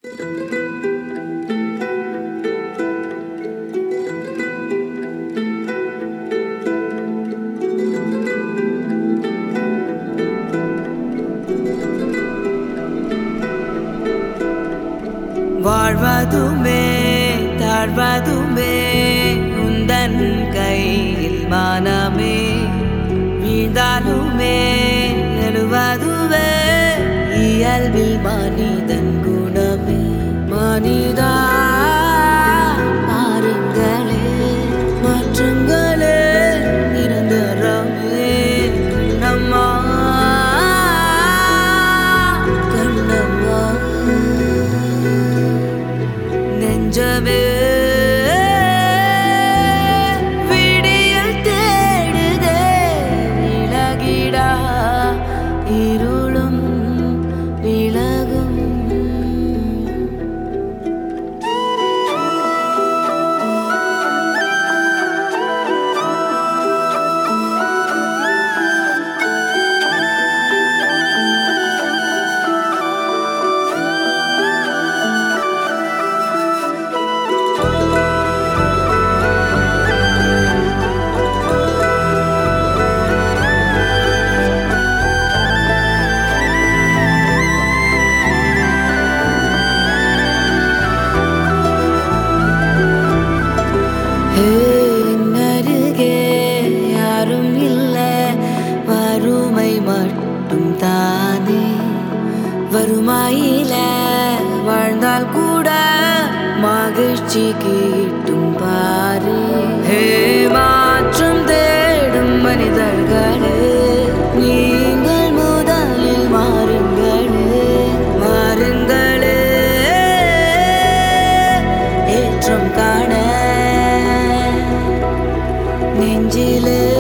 வாழ்வதுமே தாழ்வதுமே உந்தன் கையில் மானமே வீழ்ந்தாலுமே எழுவதுவே இயல்பில் மனிதன் குணமே மனிதா பாருங்களே மாற்றங்களே நிரந்தரமே கண்ணம்மா கண்ணம்மா நெஞ்சமே விடியல் தேடுதே விலகிடா இருளும் விலகும் ஹே, அருகே யாரும் இல்ல வறுமை மட்டும் தானே வறுமையில வாழ்ந்தால் கூட மகிழ்ச்சி கிட்டும் பாரு ஹே மாற்றம் தேடும் மனிதர்களே நீங்கள் முதலில் மாறுங்களே மாறுங்களே ஏற்றம் காண நெஞ்சிலே